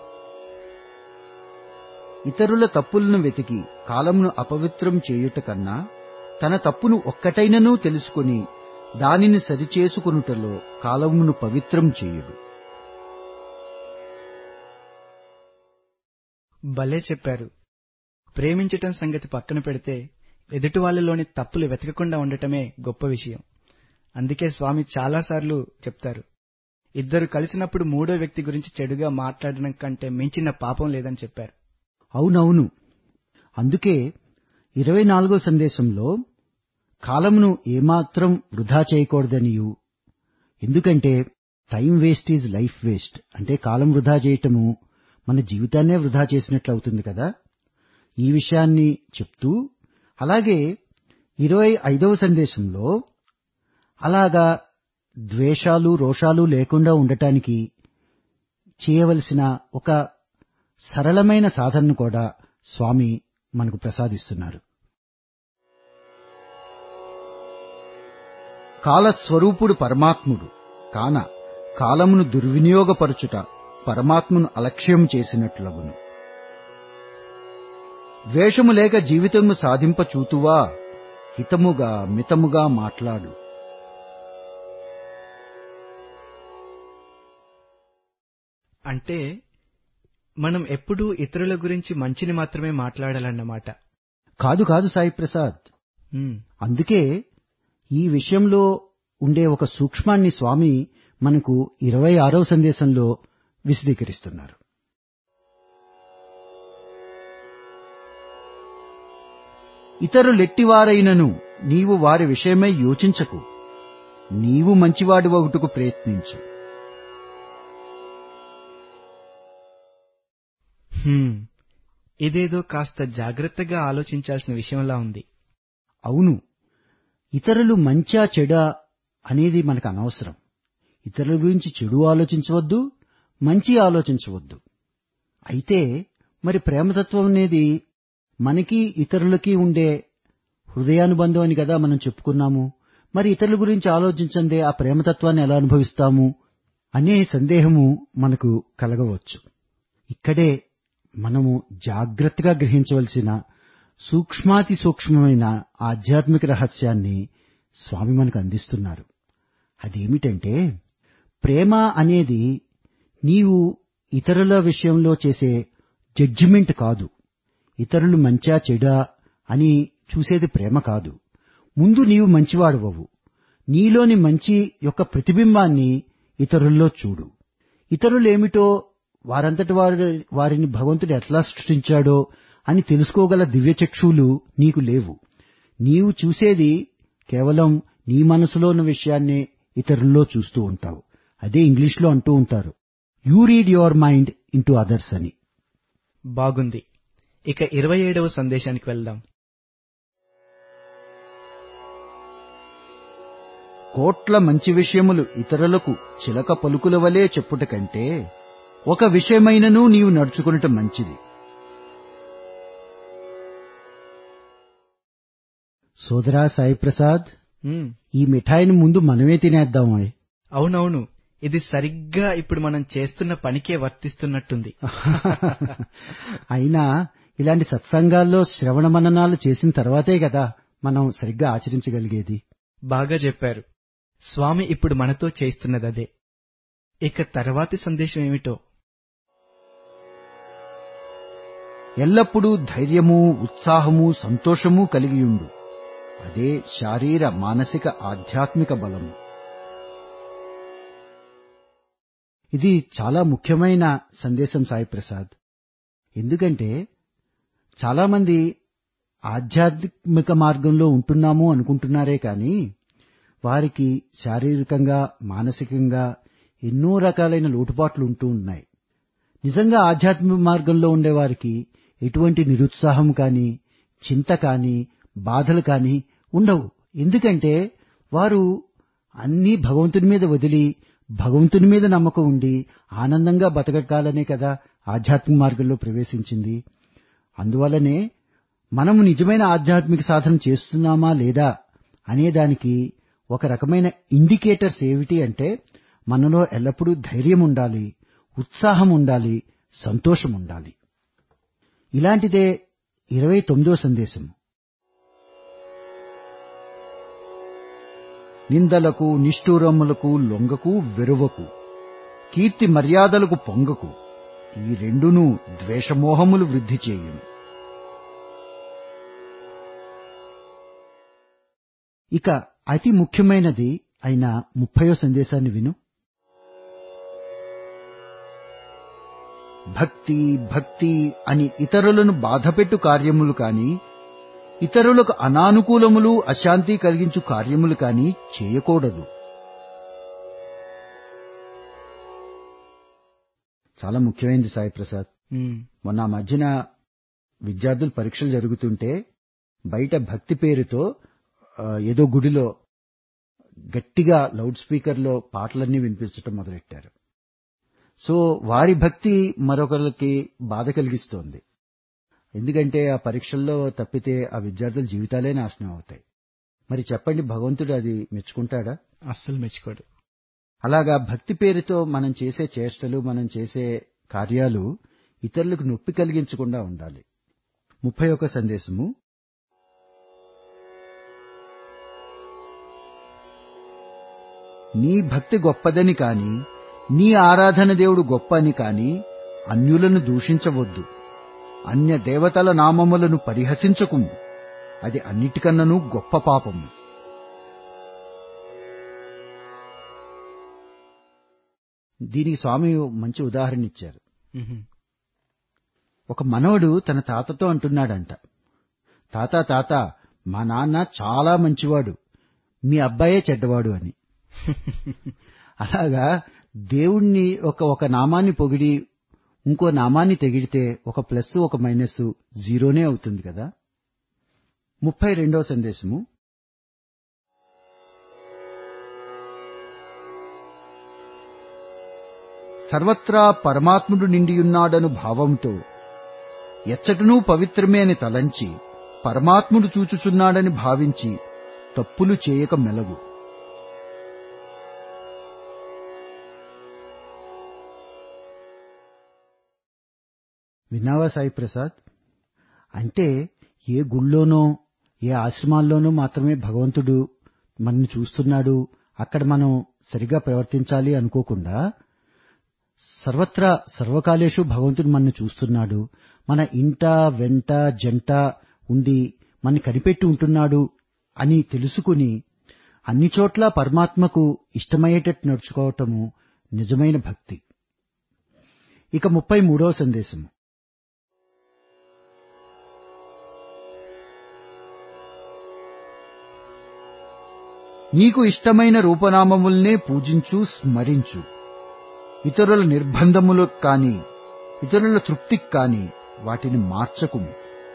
ఇతరుల తప్పులను వెతికి కాలమును అపవిత్రం చేయుట కన్నా తన తప్పును ఒక్కటైననూ తెలుసుకుని దానిని సరిచేసుకునుటలో కాలమును పవిత్రం చేయుడు భలే చెప్పారు ప్రేమించటం సంగతి పక్కన పెడితే ఎదుటి వాళ్ళలోని తప్పులు వెతకకుండా ఉండటమే గొప్ప విషయం అందుకే స్వామి చాలాసార్లు చెప్తారు ఇద్దరు కలిసినప్పుడు మూడో వ్యక్తి గురించి చెడుగా మాట్లాడడం కంటే మించిన పాపం లేదని చెప్పారు అవునవును అందుకే ఇరవై నాలుగో సందేశంలో కాలమును ఏమాత్రం వృధా చేయకూడదనియు ఎందుకంటే time waste is life waste అంటే కాలం వృధా చేయటము మన జీవితాన్నే వృధా చేసినట్లు అవుతుంది కదా ఈ విషయాన్ని చెప్తూ అలాగే ఇరవై ఐదవ సందేశంలో అలాగా ద్వేషాలు రోషాలు లేకుండా ఉండటానికి చేయవలసిన ఒక సరళమైన సాధనను కూడా స్వామి మనకు ప్రసాదిస్తున్నారు కాలస్వరూపుడు పరమాత్ముడు కాన కాలమును దుర్వినియోగపరచుట పరమాత్మను అలక్ష్యం చేసినట్లగును ద్వేషము లేక జీవితము సాధింప చూతువా హితముగా మితముగా మాట్లాడు అంటే మనం ఎప్పుడూ ఇతరుల గురించి మంచిని మాత్రమే మాట్లాడాలన్నమాట కాదు కాదు సాయి ప్రసాద్ ఉమ్, అందుకే ఈ విషయంలో ఉండే ఒక సూక్ష్మాన్ని స్వామి మనకు ఇరవై ఆరవ సందేశంలో విశదీకరిస్తున్నారు ఇతరులెట్టివారైనను నీవు వారి విషయమై యోచించకు నీవు మంచివాడివగుటకు ప్రయత్నించు హ్మ్. ఇదేదో కాస్త జాగ్రత్తగా ఆలోచించాల్సిన విషయంలా ఉంది అవును ఇతరులు మంచా చెడా అనేది మనకు అనవసరం ఇతరుల గురించి చెడు ఆలోచించవద్దు మంచి ఆలోచించవద్దు అయితే మరి ప్రేమతత్వం అనేది మనకి ఇతరులకి ఉండే హృదయానుబంధం అని కదా మనం చెప్పుకున్నాము మరి ఇతరుల గురించి ఆలోచించందే ఆ ప్రేమతత్వాన్ని ఎలా అనుభవిస్తాము అనే సందేహము మనకు కలగవచ్చు ఇక్కడే మనము జాగ్రత్తగా గ్రహించవలసిన సూక్ష్మాతి సూక్ష్మమైన ఆధ్యాత్మిక రహస్యాన్ని స్వామి మనకు అందిస్తున్నారు అదేమిటంటే ప్రేమ అనేది నీవు ఇతరుల విషయంలో చేసే జడ్జిమెంట్ కాదు ఇతరులు మంచా చెడా అని చూసేది ప్రేమ కాదు ముందు నీవు మంచివాడవవు నీలోని మంచి యొక్క ప్రతిబింబాన్ని ఇతరుల్లో చూడు ఇతరులేమిటో వారంతటి వారి వారిని భగవంతుడు ఎట్లా సృష్టించాడో అని తెలుసుకోగల దివ్యచక్షువులు నీకు లేవు నీవు చూసేది కేవలం నీ మనసులో ఉన్న విషయాన్నే ఇతరుల్లో చూస్తూ ఉంటావు అదే ఇంగ్లీష్లో అంటూ ఉంటారు you read your mind into others అని బాగుంది ఇక ఇరవై ఏడవ సందేశానికి వెళ్దాం కోట్ల మంచి విషయములు ఇతరులకు చిలక పలుకుల వలె చెప్పుట కంటే ఒక విషయమైనను నీవు నడుచుకునటం మంచిది సోదరా సాయి ప్రసాద్ ఉమ్, ఈ మిఠాయిని ముందు మనమే తినేద్దామోయ్ అవునవును ఇది సరిగ్గా ఇప్పుడు మనం చేస్తున్న పనికే వర్తిస్తున్నట్టుంది అయినా ఇలాంటి సత్సంగాల్లో శ్రవణ మననాలు చేసిన తర్వాతే కదా మనం సరిగ్గా ఆచరించగలిగేది బాగా చెప్పారు స్వామి ఇప్పుడు మనతో చేస్తున్నదదే ఇక తర్వాతి సందేశం ఏమిటో ఎల్లప్పుడూ ధైర్యము ఉత్సాహము సంతోషము కలిగియుండు అదే శారీర మానసిక ఆధ్యాత్మిక బలము ఇది చాలా ముఖ్యమైన సందేశం సాయి ప్రసాద్ ఎందుకంటే చాలామంది ఆధ్యాత్మిక మార్గంలో ఉంటున్నాము అనుకుంటున్నారే కానీ వారికి శారీరకంగా మానసికంగా ఎన్నో రకాలైన లోటుపాట్లు ఉంటూ ఉన్నాయి నిజంగా ఆధ్యాత్మిక మార్గంలో ఉండేవారికి ఎటువంటి నిరుత్సాహం కానీ చింత కానీ బాధలు కానీ ఉండవు ఎందుకంటే వారు అన్నీ భగవంతుని మీద వదిలి భగవంతుని మీద నమ్మకం ఉండి ఆనందంగా బతకకాలనే కదా ఆధ్యాత్మిక మార్గంలో ప్రవేశించింది అందువల్లనే మనము నిజమైన ఆధ్యాత్మిక సాధన చేస్తున్నామా లేదా అనేదానికి ఒక రకమైన ఇండికేటర్స్ ఏమిటి అంటే మనలో ఎల్లప్పుడూ ధైర్యం ఉండాలి ఉత్సాహం ఉండాలి సంతోషం ఉండాలి ఇలాంటిదే ఇరవై తొమ్మిదో సందేశం నిందలకు నిష్ఠూరములకు లొంగకు వెరువకు కీర్తి మర్యాదలకు పొంగకు ఈ రెండును ద్వేషమోహములు వృద్ధి చేయును ఇక అతి ముఖ్యమైనది అయిన ముప్పయో సందేశాన్ని విను భక్తి భక్తి అని ఇతరులను బాధపెట్టు కార్యములు కాని ఇతరులకు అనానుకూలములు అశాంతి కలిగించు కార్యములు కాని చేయకూడదు చాలా ముఖ్యమైనది సాయి ప్రసాద్ ఉమ్, మొన్న ఆ మధ్యన విద్యార్థులు పరీక్షలు జరుగుతుంటే బయట భక్తి పేరుతో ఆ, ఏదో గుడిలో గట్టిగా లౌడ్ స్పీకర్లో పాటలన్నీ వినిపించటం మొదలెట్టారు సో వారి భక్తి మరొకరికి బాధ కలిగిస్తోంది ఎందుకంటే ఆ పరీక్షల్లో తప్పితే ఆ విద్యార్థుల జీవితాలే నాశనం అవుతాయి మరి చెప్పండి భగవంతుడు అది మెచ్చుకుంటాడా అస్సలు మెచ్చుకోడు అలాగా భక్తి పేరుతో మనం చేసే చేష్టలు మనం చేసే కార్యాలు ఇతరులకు నొప్పి కలిగించకుండా ఉండాలి ముప్పై ఒక సందేశము నీ భక్తి గొప్పదని కాని నీ ఆరాధన దేవుడు గొప్ప అని కాని అన్యులను దూషించవద్దు అన్య దేవతల నామములను పరిహసించకుము అది అన్నిటికన్నను గొప్ప పాపము దీనికి స్వామి మంచి ఉదాహరణ ఇచ్చారు ఉహుం, ఒక మనవడు తన తాతతో అంటున్నాడంట తాత తాత మా నాన్న చాలా మంచివాడు మీ అబ్బాయే చెడ్డవాడు అని అలాగా దేవుణ్ణి ఒక ఒక నామాన్ని పొగిడి ఇంకో నామాన్ని తెగిడితే ఒక ప్లస్ ఒక మైనస్ జీరోనే అవుతుంది కదా ముప్పై రెండవ సందేశము సర్వత్రా పరమాత్ముడు నిండియున్నాడను భావంతో ఎచ్చటనూ పవిత్రమే అని తలంచి పరమాత్ముడు చూచుచున్నాడని భావించి తప్పులు చేయక మెలగు విన్నావా సాయి ప్రసాద్ అంటే ఏ గుళ్ళోనో ఏ ఆశ్రమాల్లోనో మాత్రమే భగవంతుడు మనని చూస్తున్నాడు అక్కడ మనం సరిగా ప్రవర్తించాలి అనుకోకుండా సర్వత్రా సర్వకాలేషు భగవంతుడు మనని చూస్తున్నాడు మన ఇంట వెంట జంట ఉండి మన కనిపెట్టి ఉంటున్నాడు అని తెలుసుకుని అన్ని చోట్ల పరమాత్మకు ఇష్టమయ్యేటట్టు నడుచుకోవటము నిజమైన భక్తి ఇక ముప్పై మూడవ సందేశము నీకు ఇష్టమైన రూపనామముల్నే పూజించు స్మరించు ఇతరుల నిర్బంధములకు కాని ఇతరుల తృప్తికి కాని వాటిని మార్చకుము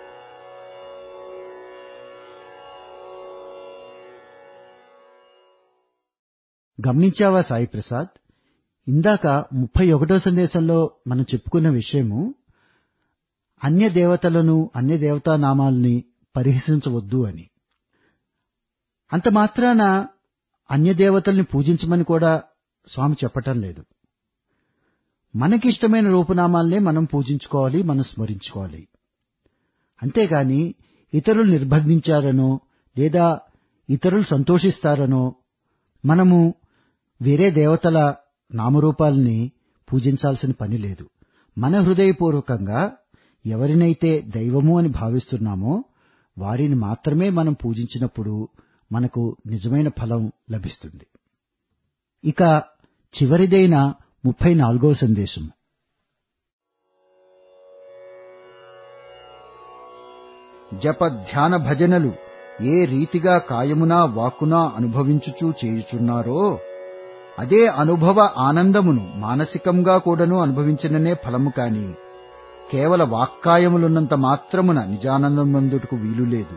గమనించావా సాయి ప్రసాద్ ఇందాక ముప్పై ఒకటో సందేశంలో మనం చెప్పుకున్న విషయము అన్య దేవతలను అన్య దేవతా నామాల్ని పరిహసించవద్దు అని అంత మాత్రాన అన్య దేవతల్ని పూజించమని కూడా స్వామి చెప్పటం లేదు మనకిష్టమైన రూపనామాలనే మనం పూజించుకోవాలి మనం స్మరించుకోవాలి అంతేగాని ఇతరులు నిర్బంధించారనో లేదా ఇతరులు సంతోషిస్తారనో మనము వేరే దేవతల నామరూపాలని పూజించాల్సిన పని లేదు మన హృదయపూర్వకంగా ఎవరినైతే దైవము అని భావిస్తున్నామో వారిని మాత్రమే మనం పూజించినప్పుడు మనకు నిజమైన ఫలం లభిస్తుంది ఇక చివరిదైన ముప్పై నాలుగో సందేశం జప ధ్యాన భజనలు ఏ రీతిగా కాయమునా వాక్కునా అనుభవించుచూ చేయుచున్నారో అదే అనుభవ ఆనందమును మానసికంగా కూడాను అనుభవించిననే ఫలము కాని కేవల వాక్కాయములున్నంత మాత్రమున నిజానందమందుటకు వీలు లేదు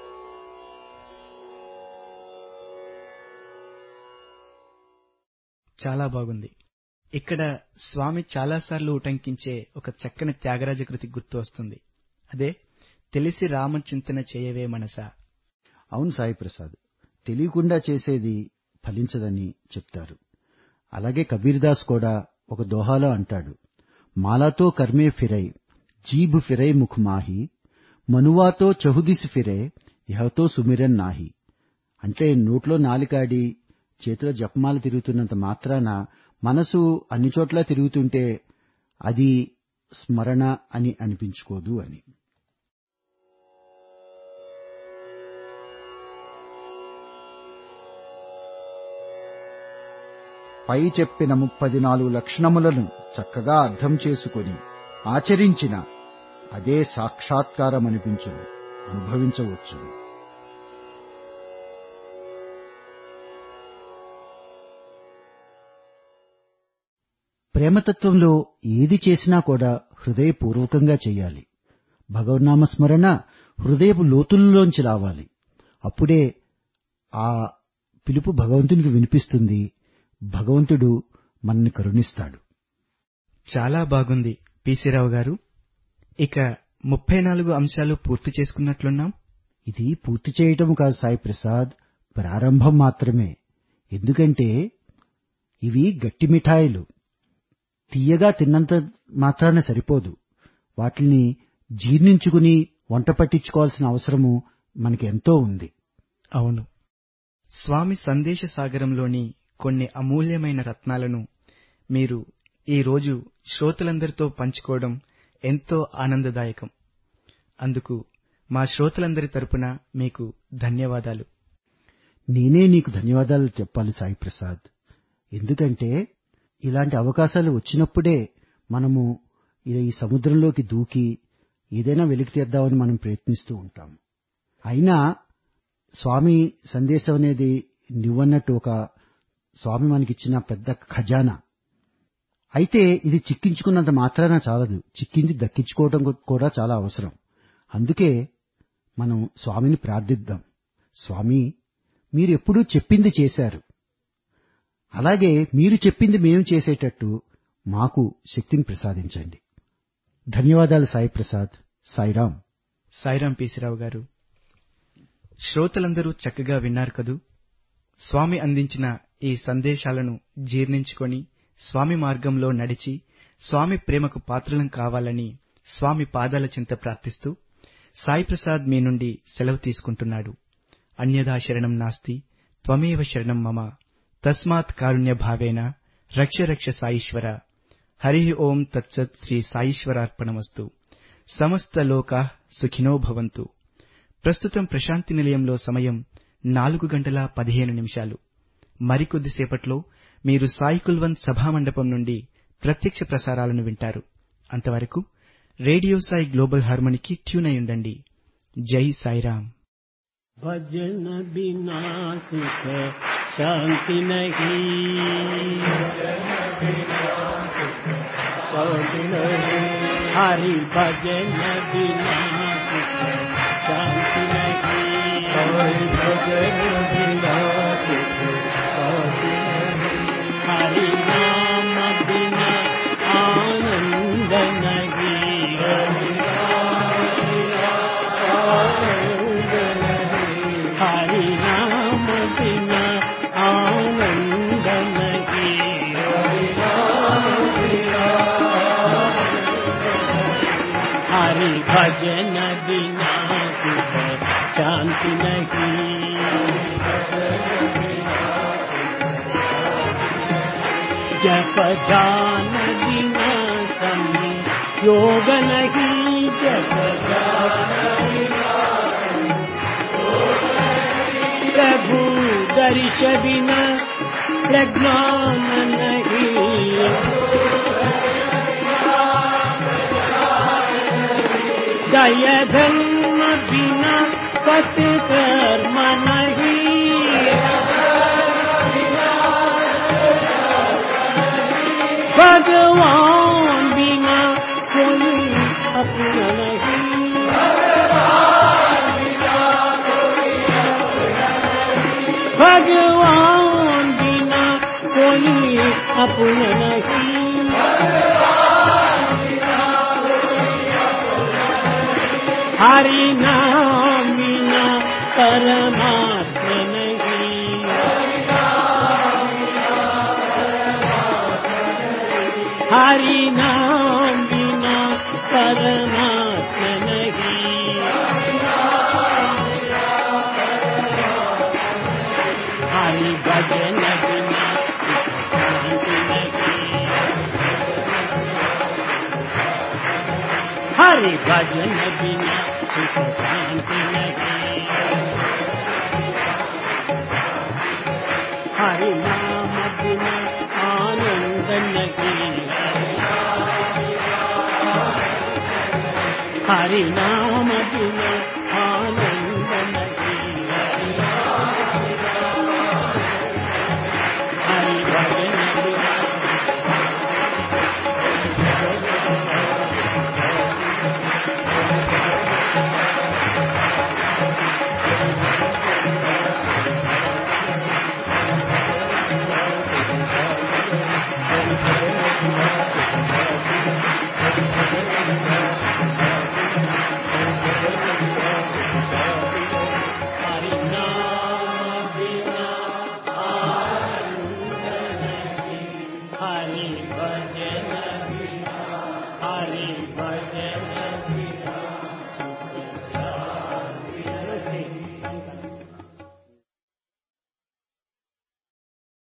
చాలా బాగుంది ఇక్కడ స్వామి చాలాసార్లు ఉటంకించే ఒక చక్కని త్యాగరాజ కృతి గుర్తు వస్తుంది అదే తెలిసి రామచింతన చేయవే మనసా అవును సాయి ప్రసాద్ తెలియకుండా చేసేది ఫలించదని చెప్తారు అలాగే కబీర్దాస్ కూడా ఒక దోహాలో అంటాడు మాలాతో కర్మే ఫిరై జీబ్ ఫిరై ముఖ్ మాహి మనువాతో చహుదిసి ఫిరే యహతో సుమిరన్ నాహి అంటే నోట్లో నాలికాడి చేతిలో జపమాల తిరుగుతున్నంత మాత్రాన మనసు అన్ని చోట్ల తిరుగుతుంటే అది స్మరణ అని అనిపించుకోదు అని పై చెప్పిన ముప్పది నాలుగు లక్షణములను చక్కగా అర్థం చేసుకొని ఆచరించిన అదే సాక్షాత్కారం అనిపించును అనుభవించవచ్చును ప్రేమతత్వంలో ఏది చేసినా కూడా హృదయపూర్వకంగా చేయాలి భగవన్నామ స్మరణ హృదయపు లోతుల్లోంచి రావాలి అప్పుడే ఆ పిలుపు భగవంతునికి వినిపిస్తుంది భగవంతుడు మనల్ని కరుణిస్తాడు చాలా బాగుంది పీసీరావు గారు ఇక ముప్పై నాలుగు అంశాలు పూర్తి చేసుకున్నట్లున్నాం ఇది పూర్తి చేయటం కాదు సాయి ప్రసాద్ ప్రారంభం మాత్రమే ఎందుకంటే ఇవి గట్టి మిఠాయిలు తీయగా తిన్నంత మాత్రాన సరిపోదు వాటిని జీర్ణించుకుని వంట పట్టించుకోవాల్సిన అవసరము మనకి ఎంతో ఉంది అవును స్వామి సందేశ సాగరంలోని కొన్ని అమూల్యమైన రత్నాలను మీరు ఈ రోజు శ్రోతలందరితో పంచుకోవడం ఎంతో ఆనందదాయకం అందుకు మా శ్రోతలందరి తరపున మీకు ధన్యవాదాలు నేనే నీకు ధన్యవాదాలు చెప్పాలి సాయి ప్రసాద్ ఎందుకంటే ఇలాంటి అవకాశాలు వచ్చినప్పుడే మనము ఈ సముద్రంలోకి దూకి ఏదైనా వెలికి తీద్దామని మనం ప్రయత్నిస్తూ ఉంటాం అయినా స్వామి సందేశం అనేది నువ్వన్నట్టు ఒక స్వామి మనకిచ్చిన పెద్ద ఖజానా అయితే ఇది చిక్కించుకున్నంత మాత్రాన చాలదు చిక్కింది దక్కించుకోవడం కూడా చాలా అవసరం అందుకే మనం స్వామిని ప్రార్థిద్దాం స్వామి మీరు ఎప్పుడూ చెప్పింది చేశారు అలాగే మీరు చెప్పింది మేము చేసేటట్టు మాకు శక్తిని ప్రసాదించండి ధన్యవాదాలు సాయి ప్రసాద్ సాయిరాం సాయిరాం పీసిరావు గారు శ్రోతలందరూ చక్కగా విన్నారు కదూ స్వామి అందించిన ఈ సందేశాలను జీర్ణించుకొని స్వామి మార్గంలో నడిచి స్వామి ప్రేమకు పాత్రలం కావాలని స్వామి పాదాల చింత ప్రార్థిస్తూ సాయి ప్రసాద్ మీ నుండి సెలవు తీసుకుంటున్నాడు అన్యదా శరణం నాస్తి త్వమేవ శరణం మమ తస్మాత్ కారుణ్య భావేన రక్ష రక్ష సాయిశ్వర హరి ఓం తత్సత్ శ్రీ సాయిశ్వరార్పణమస్తు సమస్త లోకా సుఖినో భవంతు ప్రస్తుతం ప్రశాంతి నిలయంలో సమయం నాలుగు గంటల పదిహేను నిమిషాలు మరికొద్దిసేపట్లో మీరు సాయి కుల్వంత్ సభామండపం నుండి ప్రత్యక్ష ప్రసారాలను వింటారు అంతవరకు రేడియో సాయి గ్లోబల్ హార్మోనికి ట్యూన్ అయి ఉండండి జై సాయిరాం भजन बिना सुख शांति नहीं शांति नहीं हरि भजन बिना सुख शांति नहीं हरि भजन बिना सुख शांति नहीं हरि नाम बिना आनंद नहीं हरि हरि नाम बिना आनंद नहीं हरि भजन बिना सुख शांति नहीं जप जान बिना सम योग नहीं जप प्रभु दर्श बिना प्रज्ञान नहीं दय धर्म बिना सत्य कर्म नहीं भगवान बिना कोई अपना नहीं भगवान बिना कोई अपना नहीं हरि नाम बिना परमात्मा नहीं हरि नाम बिना परमात्मा नहीं हरि भजन बिना सुख शांति नहीं हरि भजन बिना सुख शांति नहीं हरि नाम बिना आनंद नहीं हरि नाम बिना